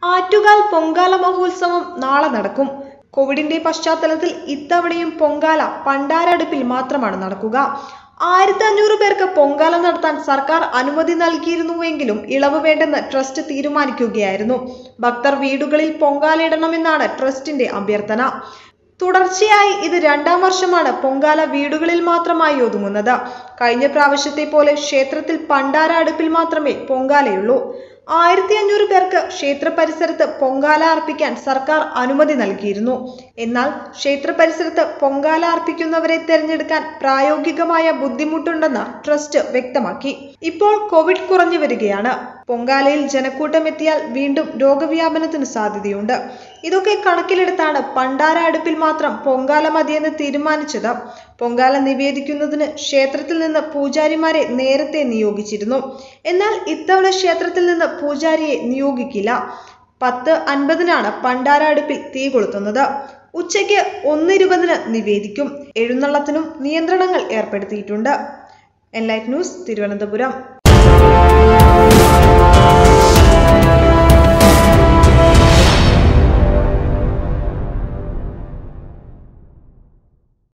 ആറ്റുകാൽ പൊങ്കാല മഹോത്സവം നാളെ നടക്കും കോവിഡിന്റെ പശ്ചാത്തലത്തിൽ ഇത്തവണയും പൊങ്കാല പണ്ടാരടുപ്പിൽ മാത്രമാണ് നടക്കുക ആയിരത്തി അഞ്ഞൂറ് പേർക്ക് പൊങ്കാല നടത്താൻ സർക്കാർ അനുമതി നൽകിയിരുന്നുവെങ്കിലും ഇളവ് വേണ്ടെന്ന് ട്രസ്റ്റ് തീരുമാനിക്കുകയായിരുന്നു ഭക്തർ വീടുകളിൽ പൊങ്കാലയിടണമെന്നാണ് ട്രസ്റ്റിന്റെ അഭ്യർത്ഥന തുടർച്ചയായി ഇത് രണ്ടാം വർഷമാണ് പൊങ്കാല വീടുകളിൽ മാത്രമായി ഒതുങ്ങുന്നത് കഴിഞ്ഞ പ്രാവശ്യത്തെ പോലെ ക്ഷേത്രത്തിൽ പണ്ടാര അടുപ്പിൽ മാത്രമേ പൊങ്കാലയുള്ളൂ ആയിരത്തി അഞ്ഞൂറ് പേർക്ക് ക്ഷേത്ര പരിസരത്ത് പൊങ്കാല അർപ്പിക്കാൻ സർക്കാർ അനുമതി നൽകിയിരുന്നു എന്നാൽ ക്ഷേത്ര പരിസരത്ത് പൊങ്കാല അർപ്പിക്കുന്നവരെ തിരഞ്ഞെടുക്കാൻ പ്രായോഗികമായ ബുദ്ധിമുട്ടുണ്ടെന്ന് ട്രസ്റ്റ് വ്യക്തമാക്കി ഇപ്പോൾ കോവിഡ് കുറഞ്ഞു വരികയാണ് പൊങ്കാലയിൽ ജനക്കൂട്ടം എത്തിയാൽ വീണ്ടും രോഗവ്യാപനത്തിന് സാധ്യതയുണ്ട് ഇതൊക്കെ കണക്കിലെടുത്താണ് പണ്ടാര അടുപ്പിൽ മാത്രം പൊങ്കാല മതിയെന്ന് തീരുമാനിച്ചത് പൊങ്കാല നിവേദിക്കുന്നതിന് ക്ഷേത്രത്തിൽ നിന്ന് പൂജാരിമാരെ നേരത്തെ നിയോഗിച്ചിരുന്നു എന്നാൽ ഇത്തവണ ക്ഷേത്രത്തിൽ നിന്ന് പൂജാരിയെ നിയോഗിക്കില്ല പത്ത് അൻപതിനാണ് പണ്ടാര അടുപ്പിൽ തീ കൊളുത്തുന്നത് ഉച്ചയ്ക്ക് ഒന്നിരുപതിന് നിവേദിക്കും എഴുന്നള്ളത്തിനും നിയന്ത്രണങ്ങൾ ഏർപ്പെടുത്തിയിട്ടുണ്ട് എൻലൈറ്റ് ന്യൂസ് തിരുവനന്തപുരം